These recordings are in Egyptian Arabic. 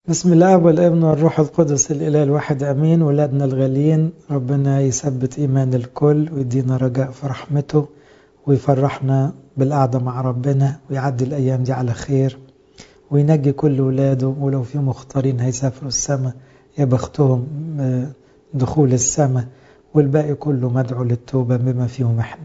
بسم الله والابن والروح القدس الإله الواحد أمين ولادنا الغاليين ربنا يثبت إيمان الكل ويدينا رجاء في رحمته ويفرحنا بالقعدة مع ربنا ويعدي الأيام دي على خير وينجي كل ولاده ولو في مختارين هيسافروا السماء يا بختهم دخول السماء والباقي كله مدعو للتوبة بما فيهم احنا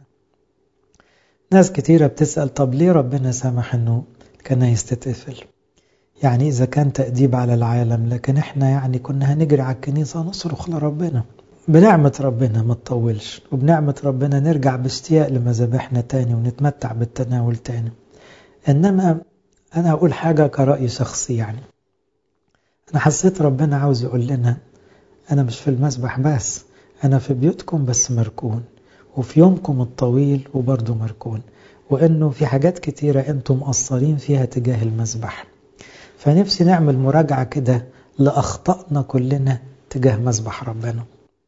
ناس كتيرة بتسأل طب ليه ربنا سمح انه الكنايس تتقفل يعني إذا كان تأديب على العالم لكن إحنا يعني كنا هنجري على الكنيسة نصرخ لربنا بنعمة ربنا ما تطولش وبنعمة ربنا نرجع باشتياق لمذابحنا تاني ونتمتع بالتناول تاني إنما أنا أقول حاجة كرأي شخصي يعني أنا حسيت ربنا عاوز يقول لنا أنا مش في المسبح بس أنا في بيوتكم بس مركون وفي يومكم الطويل وبرضه مركون وإنه في حاجات كتيرة أنتم مقصرين فيها تجاه المسبح فنفسي نعمل مراجعة كده لأخطأنا كلنا تجاه مسبح ربنا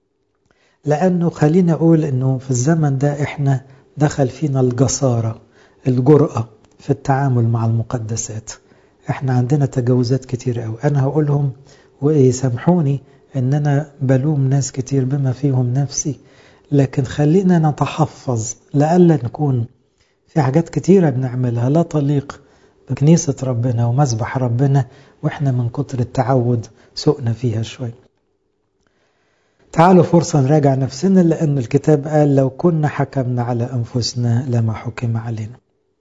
لأنه خلينا أقول أنه في الزمن ده إحنا دخل فينا الجسارة الجرأة في التعامل مع المقدسات إحنا عندنا تجاوزات كتير قوي أنا هقولهم ويسامحوني أن أنا بلوم ناس كتير بما فيهم نفسي لكن خلينا نتحفظ لألا نكون في حاجات كتيرة بنعملها لا تليق بكنيسة ربنا ومذبح ربنا وإحنا من كتر التعود سوقنا فيها شوي تعالوا فرصة نراجع نفسنا لأن الكتاب قال لو كنا حكمنا على أنفسنا لما حكم علينا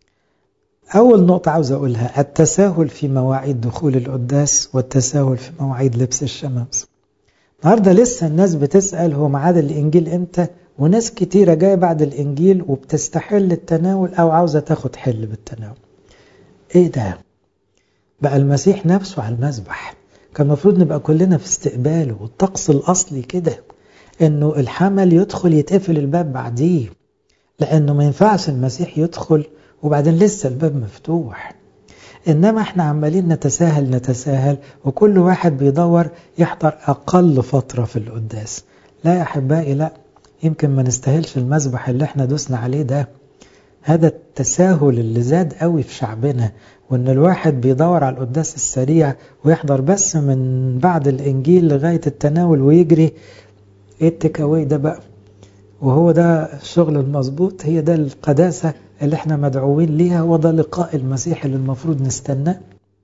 أول نقطة عاوز أقولها التساهل في مواعيد دخول القداس والتساهل في مواعيد لبس الشمامس النهاردة لسه الناس بتسأل هو ميعاد الإنجيل إمتى وناس كتيرة جاية بعد الإنجيل وبتستحل التناول أو عاوزة تاخد حل بالتناول ايه ده بقى المسيح نفسه على المذبح كان المفروض نبقى كلنا في استقباله والطقس الاصلي كده انه الحمل يدخل يتقفل الباب بعديه لانه ما ينفعش المسيح يدخل وبعدين لسه الباب مفتوح انما احنا عمالين نتساهل نتساهل وكل واحد بيدور يحضر اقل فترة في القداس لا يا احبائي لا يمكن ما نستاهلش المذبح اللي احنا دوسنا عليه ده هذا التساهل اللي زاد قوي في شعبنا وان الواحد بيدور على القداس السريع ويحضر بس من بعد الانجيل لغايه التناول ويجري ايه التكاوي ده بقى وهو ده الشغل المظبوط هي ده القداسه اللي احنا مدعوين ليها هو ده لقاء المسيح اللي المفروض نستناه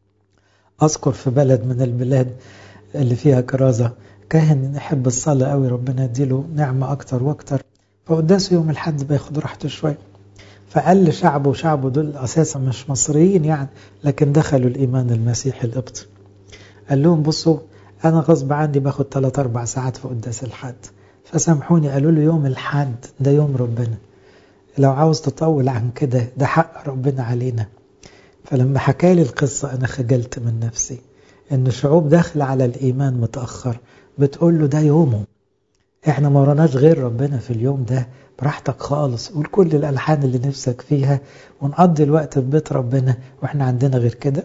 اذكر في بلد من البلاد اللي فيها كرازه كاهن يحب الصلاه قوي ربنا يديله نعمه اكتر واكتر فقداسه يوم الحد بياخد راحته شويه فقال لشعبه وشعبه دول أساسا مش مصريين يعني لكن دخلوا الإيمان المسيحي القبطي قال لهم بصوا أنا غصب عني باخد 3 أربع ساعات في قداس الحد فسامحوني قالوا له يوم الحد ده يوم ربنا لو عاوز تطول عن كده ده حق ربنا علينا فلما حكى لي القصة أنا خجلت من نفسي إن شعوب داخلة على الإيمان متأخر بتقول له ده يومه احنا ما وراناش غير ربنا في اليوم ده براحتك خالص قول كل الألحان اللي نفسك فيها ونقضي الوقت في بيت ربنا واحنا عندنا غير كده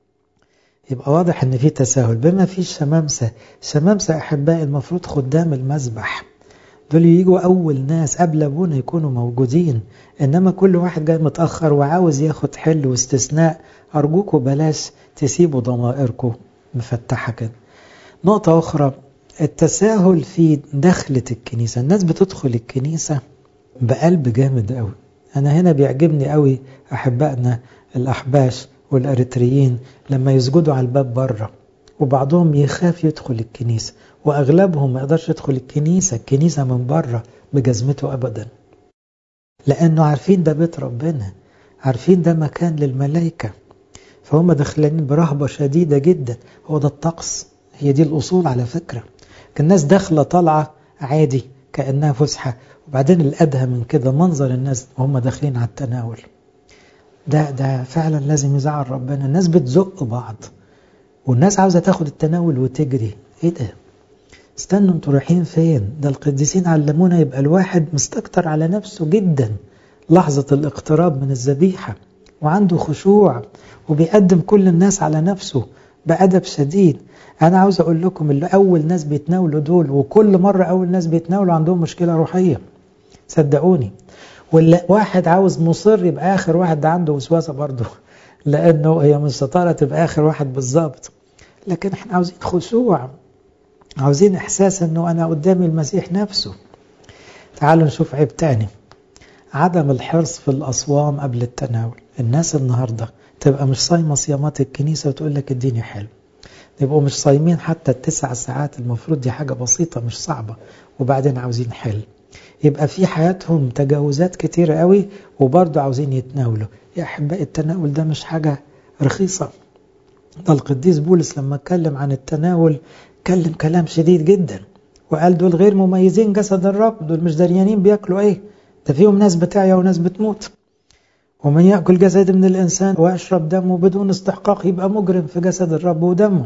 يبقى واضح ان في تساهل بما في الشمامسة الشمامسة احبائي المفروض خدام المذبح دول يجوا اول ناس قبل ابونا يكونوا موجودين انما كل واحد جاي متأخر وعاوز ياخد حل واستثناء ارجوكوا بلاش تسيبوا ضمائركم مفتحة كده نقطة اخرى التساهل في دخلة الكنيسة الناس بتدخل الكنيسة بقلب جامد قوي أنا هنا بيعجبني قوي أحبائنا الأحباش والأريتريين لما يسجدوا على الباب بره وبعضهم يخاف يدخل الكنيسة وأغلبهم ما يقدرش يدخل الكنيسة الكنيسة من بره بجزمته أبدا لأنه عارفين ده بيت ربنا عارفين ده مكان للملائكة فهم داخلين برهبة شديدة جدا هو ده الطقس هي دي الأصول على فكرة الناس داخلة طالعة عادي كأنها فسحة وبعدين الأدهى من كده منظر الناس وهم داخلين على التناول ده ده فعلا لازم يزعل ربنا الناس بتزق بعض والناس عاوزة تاخد التناول وتجري ايه ده استنوا انتوا رايحين فين ده القديسين علمونا يبقى الواحد مستكتر على نفسه جدا لحظة الاقتراب من الذبيحة وعنده خشوع وبيقدم كل الناس على نفسه بأدب شديد أنا عاوز أقول لكم اللي أول ناس بيتناولوا دول وكل مرة أول ناس بيتناولوا عندهم مشكلة روحية صدقوني واللي واحد عاوز مصر يبقى آخر واحد ده عنده وسواسة برضه لأنه هي مش شطارة تبقى آخر واحد بالظبط لكن احنا عاوزين خشوع عاوزين احساس انه انا قدام المسيح نفسه تعالوا نشوف عيب تاني عدم الحرص في الاصوام قبل التناول الناس النهارده تبقى مش صايمه صيامات الكنيسه وتقول لك اديني حلو يبقوا مش صايمين حتى التسع ساعات المفروض دي حاجه بسيطه مش صعبه وبعدين عاوزين حل يبقى في حياتهم تجاوزات كتيرة قوي وبرضه عاوزين يتناولوا يا أحبائي التناول ده مش حاجة رخيصة ده القديس بولس لما اتكلم عن التناول اتكلم كلام شديد جدا وقال دول غير مميزين جسد الرب دول مش دريانين بياكلوا ايه ده فيهم ناس بتعيا وناس بتموت ومن يأكل جسد من الإنسان ويشرب دمه بدون استحقاق يبقى مجرم في جسد الرب ودمه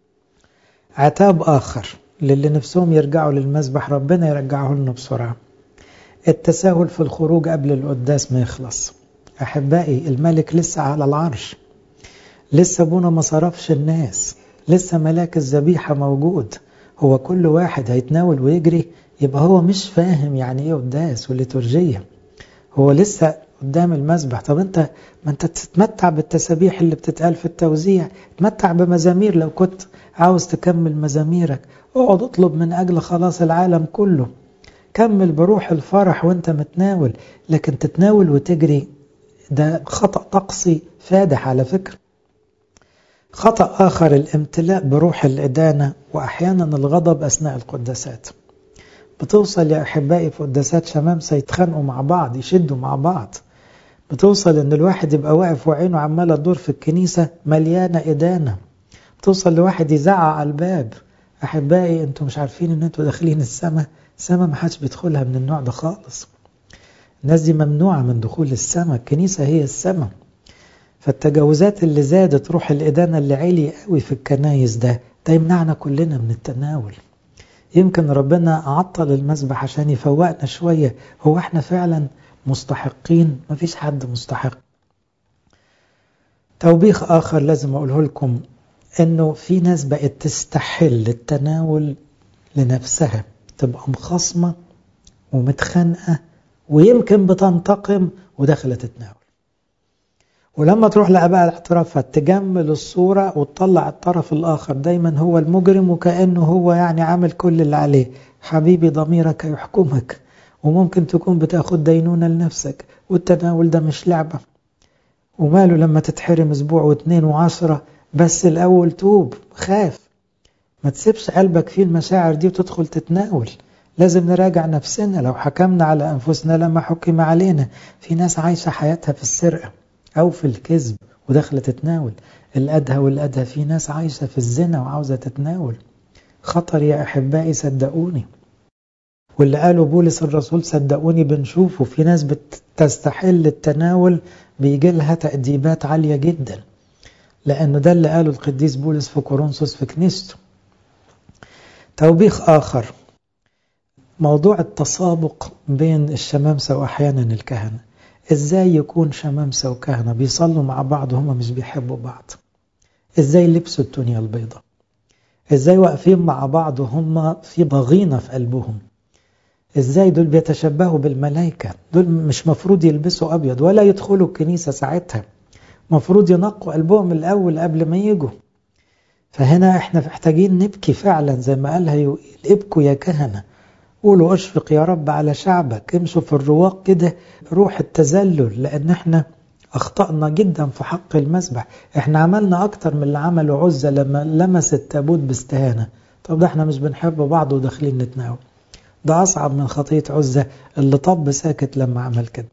عتاب آخر للي نفسهم يرجعوا للمذبح ربنا يرجعه لنا بسرعة التساهل في الخروج قبل القداس ما يخلص أحبائي الملك لسه على العرش لسه ابونا ما صرفش الناس لسه ملاك الذبيحة موجود هو كل واحد هيتناول ويجري يبقى هو مش فاهم يعني ايه قداس وليتورجية هو لسه قدام المذبح طب انت ما انت تتمتع بالتسابيح اللي بتتقال في التوزيع تمتع بمزامير لو كنت عاوز تكمل مزاميرك اقعد اطلب من اجل خلاص العالم كله كمل بروح الفرح وانت متناول لكن تتناول وتجري ده خطأ طقسي فادح على فكرة خطأ آخر الامتلاء بروح الإدانة وأحيانا الغضب أثناء القداسات بتوصل يا أحبائي في قداسات شمامسة يتخانقوا مع بعض يشدوا مع بعض بتوصل إن الواحد يبقى واقف وعينه عمالة تدور في الكنيسة مليانة إدانة بتوصل لواحد يزعق على الباب أحبائي أنتوا مش عارفين إن أنتوا داخلين السماء السماء ما حدش بيدخلها من النوع ده خالص الناس دي ممنوعة من دخول السماء الكنيسة هي السماء فالتجاوزات اللي زادت روح الإدانة اللي عالي قوي في الكنايس ده ده يمنعنا كلنا من التناول يمكن ربنا عطل المسبح عشان يفوقنا شوية هو احنا فعلا مستحقين مفيش حد مستحق توبيخ آخر لازم أقوله لكم انه في ناس بقت تستحل التناول لنفسها تبقى مخصمة ومتخانقة ويمكن بتنتقم وداخلة تتناول ولما تروح لأباء الاعتراف تجمل الصورة وتطلع الطرف الآخر دايما هو المجرم وكأنه هو يعني عامل كل اللي عليه حبيبي ضميرك يحكمك وممكن تكون بتاخد دينونة لنفسك والتناول ده مش لعبة وماله لما تتحرم اسبوع واثنين وعشرة بس الأول توب خاف ما تسيبش قلبك فيه المشاعر دي وتدخل تتناول لازم نراجع نفسنا لو حكمنا على أنفسنا لما حكم علينا في ناس عايشة حياتها في السرقة أو في الكذب وداخلة تتناول الأدهى والأدهى في ناس عايشة في الزنا وعاوزة تتناول خطر يا أحبائي صدقوني واللي قاله بولس الرسول صدقوني بنشوفه في ناس بتستحل التناول بيجي لها تأديبات عالية جدا لأنه ده اللي قاله القديس بولس في كورنثوس في كنيسته توبيخ آخر موضوع التسابق بين الشمامسة وأحيانا الكهنة إزاي يكون شمامسة وكهنة بيصلوا مع بعض وهم مش بيحبوا بعض إزاي لبسوا التونية البيضاء إزاي واقفين مع بعض وهم في ضغينة في قلبهم إزاي دول بيتشبهوا بالملائكة دول مش مفروض يلبسوا أبيض ولا يدخلوا الكنيسة ساعتها مفروض ينقوا قلبهم الأول قبل ما يجوا فهنا احنا محتاجين نبكي فعلا زي ما قالها ابكوا يا كهنة قولوا اشفق يا رب على شعبك امشوا في الرواق كده روح التذلل لان احنا اخطأنا جدا في حق المسبح احنا عملنا اكتر من اللي عمله عزة لما لمس التابوت باستهانة طب ده احنا مش بنحب بعض وداخلين نتناول ده اصعب من خطية عزة اللي طب ساكت لما عمل كده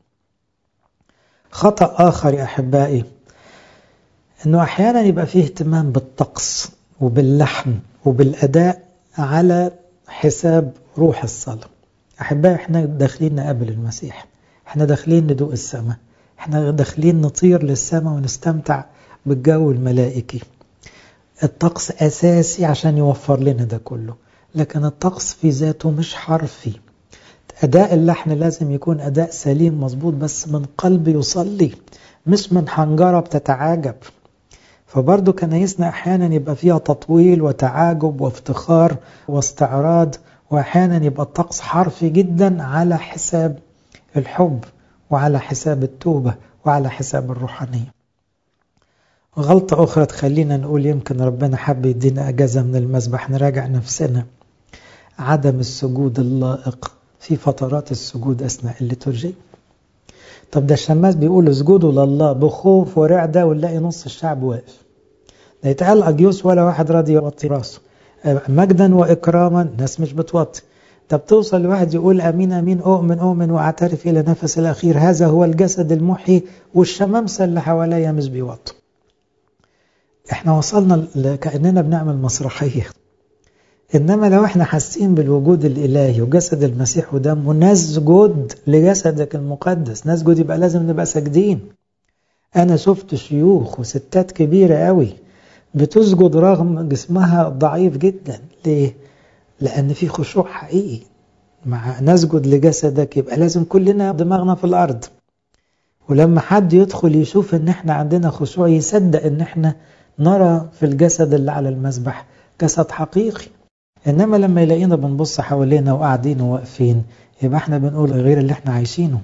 خطأ اخر يا احبائي انه احيانا يبقى فيه اهتمام بالطقس وباللحن وبالاداء على حساب روح الصلاة احبائي احنا داخلين نقابل المسيح احنا داخلين ندوق السماء احنا داخلين نطير للسماء ونستمتع بالجو الملائكي الطقس اساسي عشان يوفر لنا ده كله لكن الطقس في ذاته مش حرفي اداء اللحن لازم يكون اداء سليم مظبوط بس من قلب يصلي مش من حنجرة بتتعاجب فبرضه كنايسنا احيانا يبقى فيها تطويل وتعاجب وافتخار واستعراض واحيانا يبقى الطقس حرفي جدا على حساب الحب وعلى حساب التوبة وعلى حساب الروحانية غلطة أخرى تخلينا نقول يمكن ربنا حب يدينا أجازة من المسبح نراجع نفسنا عدم السجود اللائق في فترات السجود أثناء الليتورجية طب ده الشماس بيقول اسجدوا لله بخوف ورعدة ونلاقي نص الشعب واقف ده يتقال أجيوس ولا واحد راضي يوطي راسه مجدا وإكراما ناس مش بتوطي طب توصل لواحد يقول أمين أمين أؤمن أؤمن وأعترف إلى نفس الأخير هذا هو الجسد المحي والشمامسة اللي حواليا مش بيوطوا احنا وصلنا كأننا بنعمل مسرحية إنما لو احنا حاسين بالوجود الإلهي وجسد المسيح ودمه نسجد لجسدك المقدس نسجد يبقى لازم نبقى ساجدين أنا شفت شيوخ وستات كبيرة قوي بتسجد رغم جسمها ضعيف جدا ليه؟ لأن في خشوع حقيقي مع نسجد لجسدك يبقى لازم كلنا دماغنا في الأرض ولما حد يدخل يشوف ان احنا عندنا خشوع يصدق ان احنا نرى في الجسد اللي على المسبح جسد حقيقي انما لما يلاقينا بنبص حوالينا وقاعدين وواقفين يبقى احنا بنقول غير اللي احنا عايشينه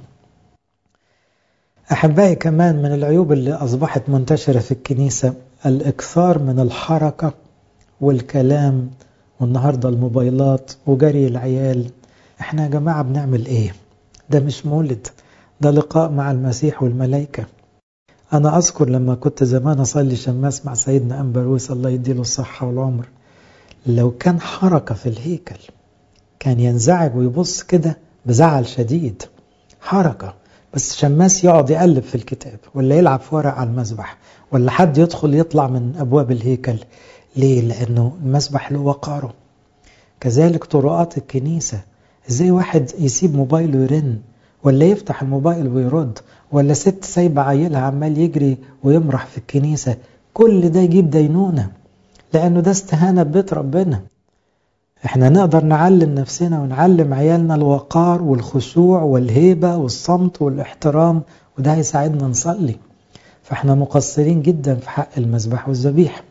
احبائي كمان من العيوب اللي اصبحت منتشرة في الكنيسة الاكثار من الحركة والكلام والنهاردة الموبايلات وجري العيال احنا يا جماعة بنعمل ايه ده مش مولد ده لقاء مع المسيح والملائكة أنا أذكر لما كنت زمان أصلي شماس مع سيدنا أنبروس الله يديله الصحة والعمر لو كان حركة في الهيكل كان ينزعج ويبص كده بزعل شديد حركة بس شماس يقعد يقلب في الكتاب ولا يلعب في ورق على المسبح ولا حد يدخل يطلع من أبواب الهيكل ليه؟ لأنه المسبح له وقاره كذلك طرقات الكنيسة ازاي واحد يسيب موبايله يرن ولا يفتح الموبايل ويرد ولا ست سايبة عيلها عمال يجري ويمرح في الكنيسة كل ده يجيب دينونة لأنه ده استهانة ببيت ربنا احنا نقدر نعلم نفسنا ونعلم عيالنا الوقار والخشوع والهيبة والصمت والاحترام وده هيساعدنا نصلي فاحنا مقصرين جدا في حق المذبح والذبيح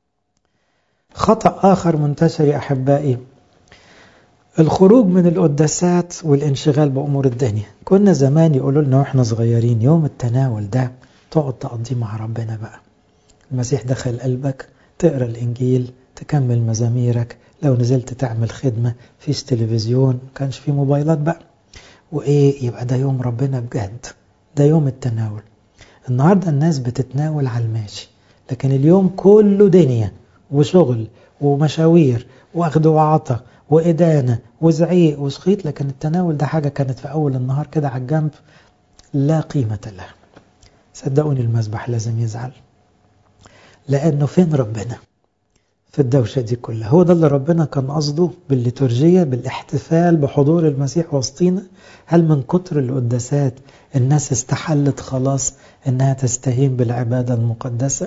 خطأ آخر منتشر يا أحبائي الخروج من القداسات والانشغال بأمور الدنيا كنا زمان يقولوا لنا واحنا صغيرين يوم التناول ده تقعد تقضيه مع ربنا بقى المسيح دخل قلبك تقرا الإنجيل تكمل مزاميرك لو نزلت تعمل خدمة فيش تلفزيون كانش في موبايلات بقى وإيه يبقى ده يوم ربنا بجد ده يوم التناول النهاردة الناس بتتناول على الماشي لكن اليوم كله دنيا وشغل ومشاوير واخد وعطا وإدانة وزعيق وسخيط لكن التناول ده حاجة كانت في أول النهار كده على الجنب لا قيمة لها صدقوني المسبح لازم يزعل لأنه فين ربنا في الدوشة دي كلها هو ده اللي ربنا كان قصده بالليتورجية بالاحتفال بحضور المسيح وسطينا هل من كتر القداسات الناس استحلت خلاص انها تستهين بالعبادة المقدسة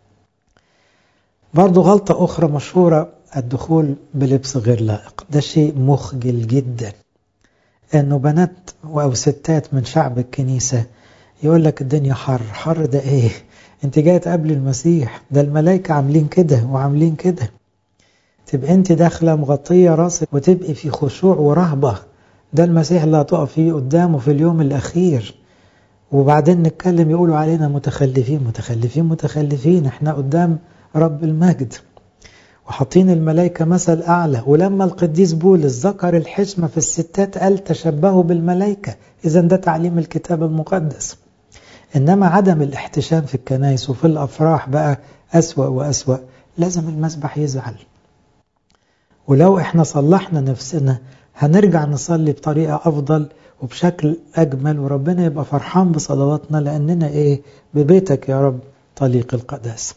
برضو غلطة أخرى مشهورة الدخول بلبس غير لائق ده شيء مخجل جدا انه بنات او ستات من شعب الكنيسة يقول لك الدنيا حر حر ده ايه انت جاي تقابل المسيح ده الملائكة عاملين كده وعاملين كده تبقى انت داخلة مغطية راسك وتبقي في خشوع ورهبة ده المسيح اللي هتقف فيه قدامه في اليوم الأخير وبعدين نتكلم يقولوا علينا متخلفين متخلفين متخلفين احنا قدام رب المجد وحاطين الملائكة مثل أعلى ولما القديس بولس ذكر الحشمة في الستات قال تشبهوا بالملائكة إذا ده تعليم الكتاب المقدس إنما عدم الاحتشام في الكنائس وفي الأفراح بقى أسوأ وأسوأ لازم المسبح يزعل ولو احنا صلحنا نفسنا هنرجع نصلي بطريقة أفضل وبشكل أجمل وربنا يبقى فرحان بصلواتنا لأننا إيه ببيتك يا رب طليق القداسة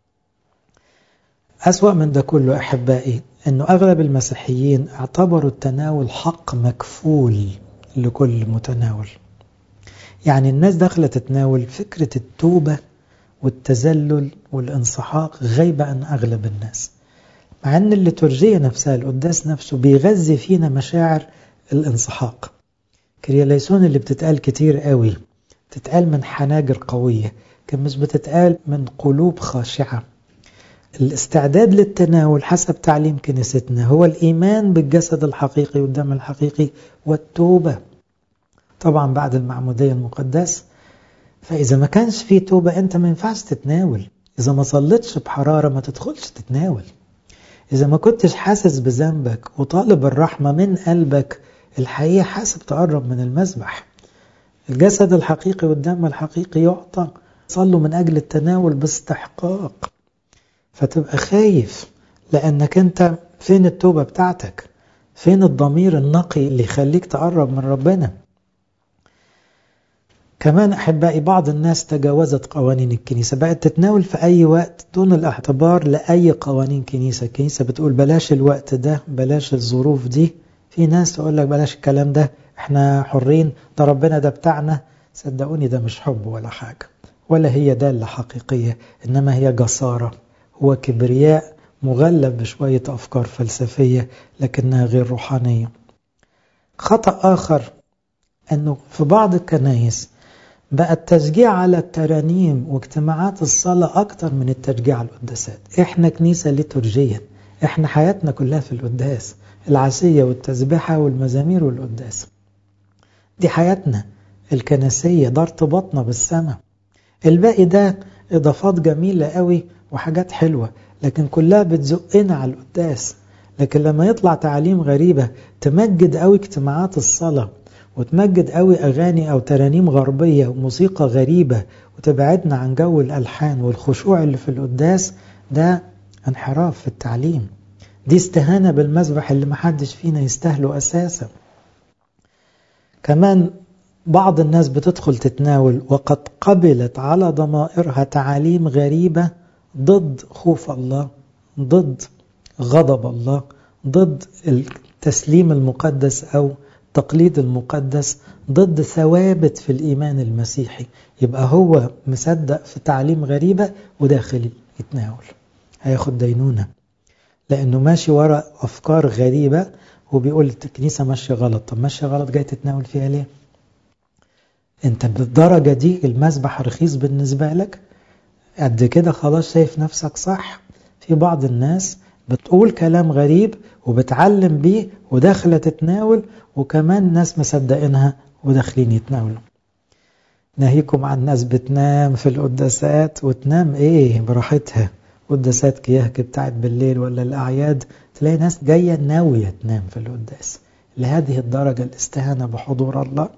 أسوأ من ده كله أحبائي أنه أغلب المسيحيين اعتبروا التناول حق مكفول لكل متناول يعني الناس داخلة تتناول فكرة التوبة والتزلل والانسحاق غايبة عن أغلب الناس مع أن الليتورجية نفسها القداس نفسه بيغذي فينا مشاعر الانسحاق كرياليسون اللي بتتقال كتير قوي بتتقال من حناجر قوية كان مش بتتقال من قلوب خاشعة الاستعداد للتناول حسب تعليم كنيستنا هو الإيمان بالجسد الحقيقي والدم الحقيقي والتوبة طبعا بعد المعمودية المقدس فإذا ما كانش في توبة أنت ما ينفعش تتناول إذا ما صليتش بحرارة ما تدخلش تتناول إذا ما كنتش حاسس بذنبك وطالب الرحمة من قلبك الحقيقة حاسب تقرب من المذبح الجسد الحقيقي والدم الحقيقي يعطى صلوا من أجل التناول باستحقاق فتبقى خايف لأنك أنت فين التوبة بتاعتك فين الضمير النقي اللي يخليك تقرب من ربنا كمان أحبائي بعض الناس تجاوزت قوانين الكنيسة بقت تتناول في أي وقت دون الاعتبار لأي قوانين كنيسة الكنيسة بتقول بلاش الوقت ده بلاش الظروف دي في ناس تقول لك بلاش الكلام ده احنا حرين ده ربنا ده بتاعنا صدقوني ده مش حب ولا حاجة ولا هي دالة حقيقية إنما هي جسارة هو كبرياء مغلب بشوية أفكار فلسفية لكنها غير روحانية خطأ آخر أنه في بعض الكنايس بقى التشجيع على الترانيم واجتماعات الصلاة أكتر من التشجيع على القداسات إحنا كنيسة ليتورجية إحنا حياتنا كلها في القداس العشية والتسبيحة والمزامير والقداس دي حياتنا الكنسية ده ارتباطنا بالسماء الباقي ده إضافات جميلة قوي وحاجات حلوة لكن كلها بتزقنا على القداس لكن لما يطلع تعاليم غريبة تمجد قوي اجتماعات الصلاة وتمجد قوي أغاني أو ترانيم غربية وموسيقى غريبة وتبعدنا عن جو الألحان والخشوع اللي في القداس ده انحراف في التعليم دي استهانة بالمذبح اللي محدش فينا يستاهله أساسا كمان بعض الناس بتدخل تتناول وقد قبلت على ضمائرها تعاليم غريبة ضد خوف الله ضد غضب الله ضد التسليم المقدس أو التقليد المقدس ضد ثوابت في الإيمان المسيحي يبقى هو مصدق في تعليم غريبة وداخل يتناول هياخد دينونة لأنه ماشي وراء أفكار غريبة وبيقول الكنيسة ماشية غلط طب ماشية غلط جاي تتناول فيها ليه انت بالدرجة دي المذبح رخيص بالنسبة لك قد كده خلاص شايف نفسك صح في بعض الناس بتقول كلام غريب وبتعلم بيه وداخلة تتناول وكمان ناس مصدقينها وداخلين يتناولوا ناهيكم عن ناس بتنام في القداسات وتنام ايه براحتها قداسات كياهك بتاعت بالليل ولا الأعياد تلاقي ناس جاية ناوية تنام في القداس لهذه الدرجة الاستهانة بحضور الله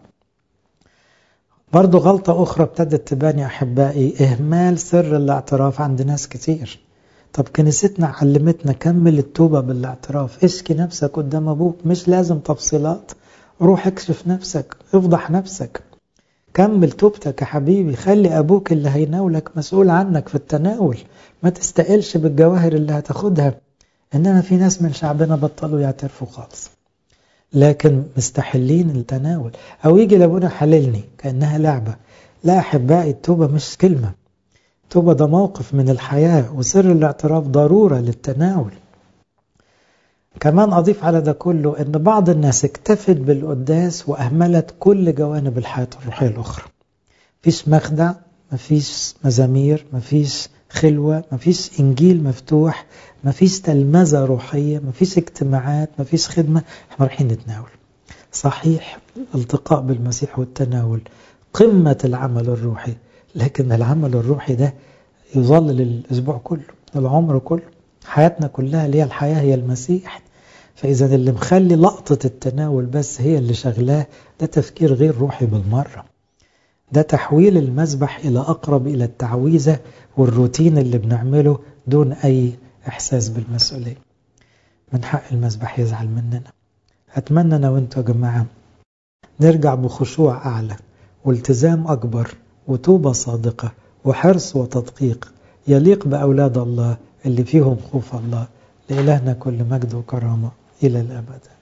برضو غلطة أخرى ابتدت تبان يا أحبائي إهمال سر الاعتراف عند ناس كتير طب كنيستنا علمتنا كمل التوبة بالاعتراف اشكي نفسك قدام أبوك مش لازم تفصيلات روح اكشف نفسك افضح نفسك كمل توبتك يا حبيبي خلي أبوك اللي هيناولك مسؤول عنك في التناول ما تستقلش بالجواهر اللي هتاخدها إنما في ناس من شعبنا بطلوا يعترفوا خالص لكن مستحلين التناول أو يجي لابونا حللني كأنها لعبة لا أحبائي التوبة مش كلمة التوبة ده موقف من الحياة وسر الاعتراف ضرورة للتناول كمان أضيف على ده كله أن بعض الناس اكتفت بالقداس وأهملت كل جوانب الحياة الروحية الأخرى مفيش مخدع مفيش مزامير مفيش خلوة مفيش إنجيل مفتوح مفيش تلمذة روحية مفيش اجتماعات مفيش خدمة احنا رايحين نتناول صحيح الالتقاء بالمسيح والتناول قمة العمل الروحي لكن العمل الروحي ده يظل الأسبوع كله العمر كله حياتنا كلها اللي هي الحياة هي المسيح فإذا اللي مخلي لقطة التناول بس هي اللي شغلاه ده تفكير غير روحي بالمرة ده تحويل المذبح إلى أقرب إلى التعويذة والروتين اللي بنعمله دون أي إحساس بالمسؤولية من حق المذبح يزعل مننا أتمنى أنا وأنتوا يا جماعة نرجع بخشوع أعلى والتزام أكبر وتوبة صادقة وحرص وتدقيق يليق بأولاد الله اللي فيهم خوف الله لإلهنا كل مجد وكرامة إلى الأبد